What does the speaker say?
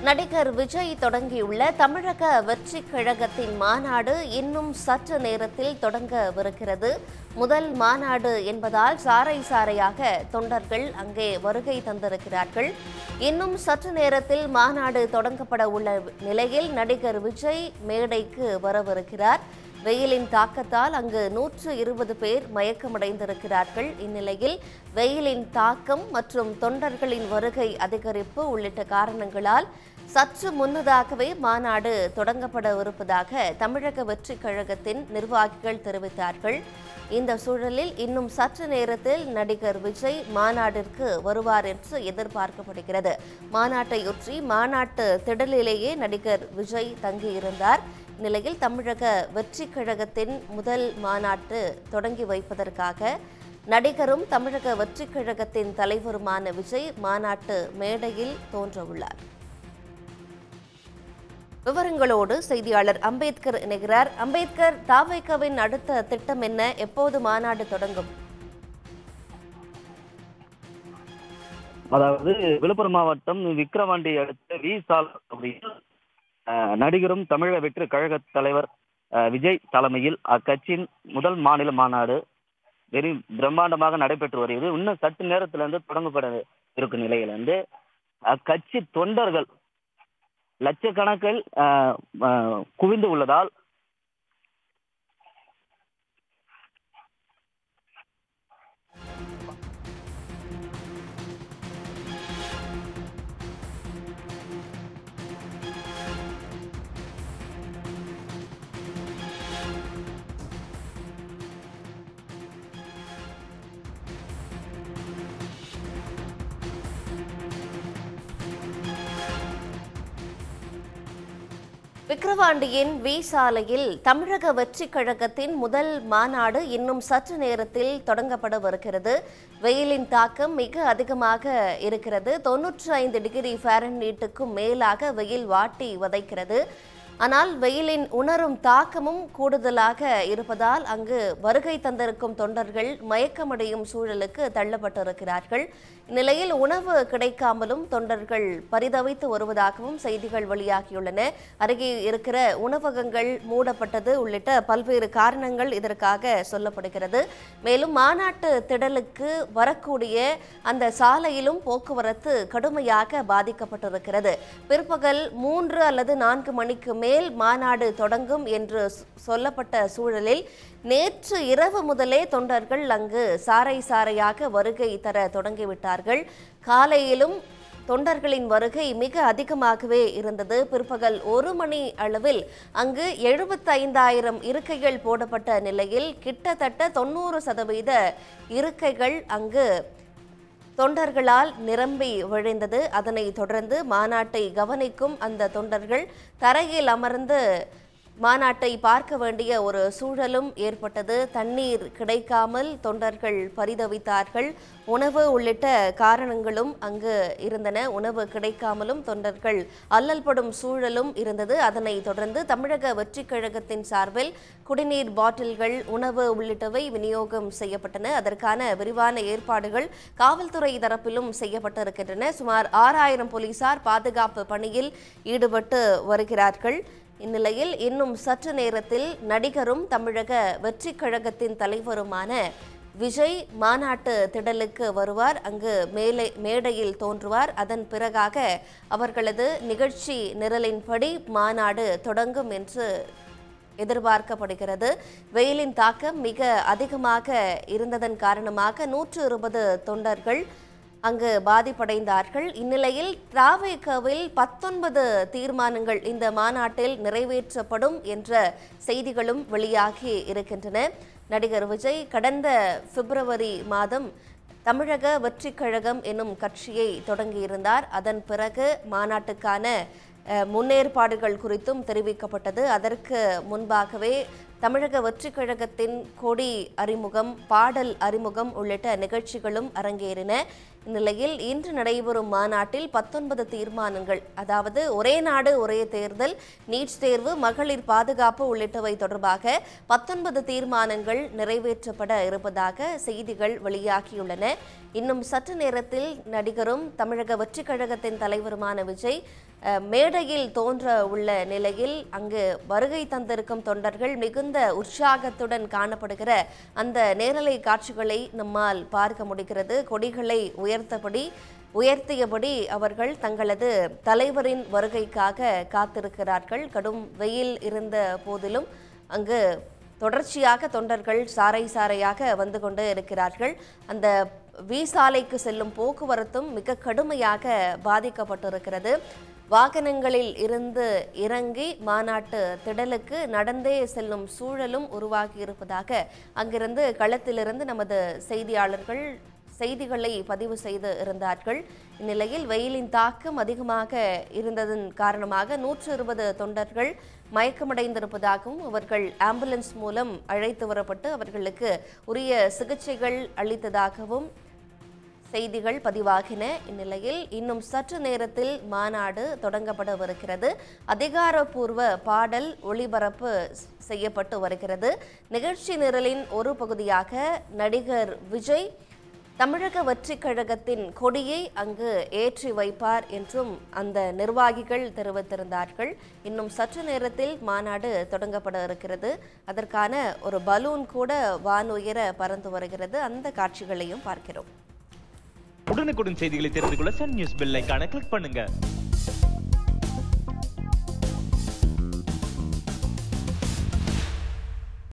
நடிகர் விஜய் தொடங்கியுள்ள தமிழக வெற்றி கழகத்தின் மாநாடு இன்னும் சற்று நேரத்தில் தொடங்கவிருக்கிறது முதல் மாநாடு என்பதால் சாறை சாறையாக தொண்டர்கள் அங்கே வருகை தந்திருக்கிறார்கள் இன்னும் சற்று நேரத்தில் மாநாடு தொடங்கப்பட உள்ள நிலையில் நடிகர் விஜய் மேடைக்கு வரவிருக்கிறார் வெயிலின் தாக்கத்தால் அங்கு நூற்று இருபது பேர் மயக்கமடைந்திருக்கிறார்கள் இந்நிலையில் வெயிலின் தாக்கம் மற்றும் தொண்டர்களின் வருகை அதிகரிப்பு உள்ளிட்ட காரணங்களால் சற்று முன்னதாகவே மாநாடு தொடங்கப்படவிருப்பதாக தமிழக வெற்றி கழகத்தின் நிர்வாகிகள் தெரிவித்தார்கள் இந்த சூழலில் இன்னும் சற்று நேரத்தில் நடிகர் விஜய் மாநாட்டிற்கு வருவார் என்று எதிர்பார்க்கப்படுகிறது மாநாட்டையொற்றி மாநாட்டு திடலிலேயே நடிகர் விஜய் தங்கியிருந்தார் நிலையில் தமிழக வெற்றி கழகத்தின் முதல் மாநாட்டு தொடங்கி வைப்பதற்காக நடிகரும் தமிழக வெற்றி கழகத்தின் தலைவருமான விஜய் மாநாட்டு மேடையில் தோன்றவுள்ளார் விவரங்களோடு செய்தியாளர் அம்பேத்கர் இணைகிறார் அம்பேத்கர் தாவைக்கவின் அடுத்த திட்டம் என்ன எப்போது மாநாடு தொடங்கும் அதாவது விழுப்புரம் மாவட்டம் விக்கிரவாண்டி அடுத்த வி சால் அப்படின்னு அஹ், நடிகரும் தமிழக வெற்றி கழக தலைவர் அஹ், விஜய் தலைமையில் அக்கட்சியின் முதல் மாநில மாநாடு வெறி பிரம்மாண்டமாக நடைபெற்று வருகிறது இன்னும் சற்று நேரத்துல இருந்து தொடங்கப்பட இருக்கும் நிலையில இருந்து அக்கட்சி தொண்டர்கள் லட்சக்கணக்கில் அஹ், அஹ், குவிந்து உள்ளதால் விக்கிரவாண்டியின் வி சாலையில் தமிழக வெற்றி கழகத்தின் முதல் மாநாடு இன்னும் சற்று நேரத்தில் தொடங்கப்படவிருக்கிறது வெயிலின் தாக்கம் மிக அதிகமாக இருக்கிறது தொன்னூற்றி ஐந்து டிகிரி ஃபாரன்ஹீட்டுக்கும் மேலாக வெயில் வாட்டி வதைக்கிறது ஆனால் வெயிலின் உணரும் தாக்கமும் கூடுதலாக இருப்பதால் அங்கு வருகை தந்திருக்கும் தொண்டர்கள் மயக்கமடையும் சூழலுக்கு தள்ளப்பட்டிருக்கிறார்கள் இந்நிலையில் உணவு கிடைக்காமலும் தொண்டர்கள் பரிதவித்து வருவதாகவும் செய்திகள் வெளியாகியுள்ளன அருகே இருக்கிற உணவகங்கள் மூடப்பட்டது உள்ளிட்ட பல்வேறு காரணங்கள் இதற்காக சொல்லப்படுகிறது மேலும் மாநாட்டு திடலுக்கு வரக்கூடிய அந்த சாலையிலும் போக்குவரத்து கடுமையாக பாதிக்கப்பட்டிருக்கிறது பிற்பகல் மூன்று அல்லது நான்கு மணிக்கு மேல் மாநாடு தொடங்கும் என்று சொ- சொல்லப்பட்ட சூழலில் நேற்று இரவு முதலே தொண்டர்கள் அங்கு சாறை சாறையாக வருகை தர தொடங்கிவிட்டார்கள் காலையிலும் தொண்டர்களின் வருகை மிக அதிகமாகவே இருந்தது பிற்பகல் ஒரு மணி அளவில் அங்கு எழுபத்தைந்தாயிரம் இருக்கைகள் போடப்பட்ட நிலையில் கிட்டத்தட்ட தொண்ணூறு சதவீத இருக்கைகள் அங்கு தொண்டர்களால் நிரம்பி வழிந்தது அதனைத் தொடர்ந்து மாநாட்டை கவனிக்கும் அந்த தொண்டர்கள் தரையில் அமர்ந்து மாநாட்டை பார்க்க வேண்டிய ஒரு சூழலும் ஏற்பட்டது தண்ணீர் கிடைக்காமல் தொண்டர்கள் பரிதவித்தார்கள் உணவு உள்ளிட்ட காரணங்களும் அங்கு இருந்தன உணவு கிடைக்காமலும் தொண்டர்கள் அல்லல்படும் சூழலும் இருந்தது அதனைத் தொடர்ந்து தமிழக வெற்றிக் கழகத்தின் சார்பில் குடிநீர் பாட்டில்கள் உணவு உள்ளிட்டவை விநியோகம் செய்யப்பட்டன அதற்கான விரிவான ஏற்பாடுகள் காவல்துறை தரப்பிலும் செய்யப்பட்டிருக்கின்றன சுமார் ஆறாயிரம் போலீசார் பாதுகாப்பு பணியில் ஈடுபட்டு வருகிறார்கள் இந்நிலையில் இன்னும் சற்று நேரத்தில் நடிகரும் தமிழக வெற்றிக் கழகத்தின் தலைவருமான விஜய் மாநாட்டு திடலுக்கு வருவார் அங்கு மேலே மேடையில் தோன்றுவார் அதன் பிறகாக அவர்களது நிகழ்ச்சி நிரலின்படி மாநாடு தொடங்கும் என்று எதிர்பார்க்கப்படுகிறது வெயிலின் தாக்கம் மிக அதிகமாக இருந்ததன் காரணமாக நூற்று இருபது தொண்டர்கள் அங்கு பாதிப்படைந்தார்கள் இந்நிலையில் திராவிகவில் பத்தொன்பது தீர்மானங்கள் இந்த மாநாட்டில் நிறைவேற்றப்படும் என்ற செய்திகளும் வெளியாகி இருக்கின்றன நடிகர் விஜய் கடந்த பிப்ரவரி மாதம் தமிழக வெற்றிக் கழகம் என்னும் கட்சியை தொடங்கியிருந்தார் அதன் பிறகு மாநாட்டுக்கான அஹ், முன்னேற்பாடுகள் குறித்தும் தெரிவிக்கப்பட்டது அதற்கு முன்பாகவே தமிழக வெற்றிக் கழகத்தின் கொடி அறிமுகம் பாடல் அறிமுகம் உள்ளிட்ட நிகழ்ச்சிகளும் அரங்கேறின இந்நிலையில் இன்று நடைபெறும் மாநாட்டில் பத்தொன்பது தீர்மானங்கள் அதாவது ஒரே நாடு ஒரே தேர்தல் நீட் தேர்வு மகளிர் பாதுகாப்பு உள்ளிட்டவை தொடர்பாக பத்தொன்பது தீர்மானங்கள் நிறைவேற்றப்பட இருப்பதாக செய்திகள் வெளியாகியுள்ளன இன்னும் சற்று நேரத்தில் நடிகரும் தமிழக வெற்றிக் கழகத்தின் தலைவருமான விஜய் அஹ், மேடையில் தோன்ற உள்ள நிலையில் அங்கு வருகை தந்திருக்கும் தொண்டர்கள் மிகுந்த உற்சாகத்துடன் காணப்படுகிற அந்த நேரலை காட்சிகளை நம்மால் பார்க்க முடிகிறது கொடிகளை உயர்த்தபடி உயர்த்தியபடி அவர்கள் தங்களது தலைவரின் வருகைக்காக காத்திருக்கிறார்கள் கடும் வெயில் இருந்த போதிலும் அங்கு தொடர்ச்சியாக தொண்டர்கள் சாறை சாறையாக வந்து கொண்டு இருக்கிறார்கள் அந்த வி சாலைக்கு செல்லும் போக்குவரத்தும் மிக கடுமையாக பாதிக்கப்பட்டிருக்கிறது வாகனங்களில் இருந்து இறங்கி மாநாட்டு திடலுக்கு நடந்தே செல்லும் சூழலும் உருவாகி இருப்பதாக அங்கிருந்து களத்திலிருந்து நமது செய்தியாளர்கள் செய்திகளை பதிவு செய்து இருந்தார்கள் இந்நிலையில் வெயிலின் தாக்கம் அதிகமாக இருந்ததன் காரணமாக நூற்று இருபது தொண்டர்கள் மயக்கமடைந்திருப்பதாகவும் அவர்கள் ஆம்புலன்ஸ் மூலம் அழைத்து வரப்பட்டு அவர்களுக்கு உரிய சிகிச்சைகள் அளித்ததாகவும் செய்திகள் பதிவாகின இந்நிலையில் இன்னும் சற்று நேரத்தில் மாநாடு தொடங்கப்படவிருக்கிறது அதிகாரப்பூர்வ பாடல் ஒளிபரப்பு செய்யப்பட்டு வருகிறது நிகழ்ச்சி நிரலின் ஒரு பகுதியாக நடிகர் விஜய் தமிழக வெற்றிக் கழகத்தின் கொடியை அங்கு ஏற்றி வைப்பார் என்றும் அந்த நிர்வாகிகள் தெரிவித்திருந்தார்கள் இன்னும் சற்று நேரத்தில் மாநாடு தொடங்கப்பட இருக்கிறது அதற்கான ஒரு பலூன் கூட வானுயர பறந்து வருகிறது அந்த காட்சிகளையும் பார்க்கிறோம் உடனுக்குடன் செய்திகளை தெரிந்து கொள்ள சன் நியூஸ் பெல் ஐகானை கிளிக் பண்ணுங்க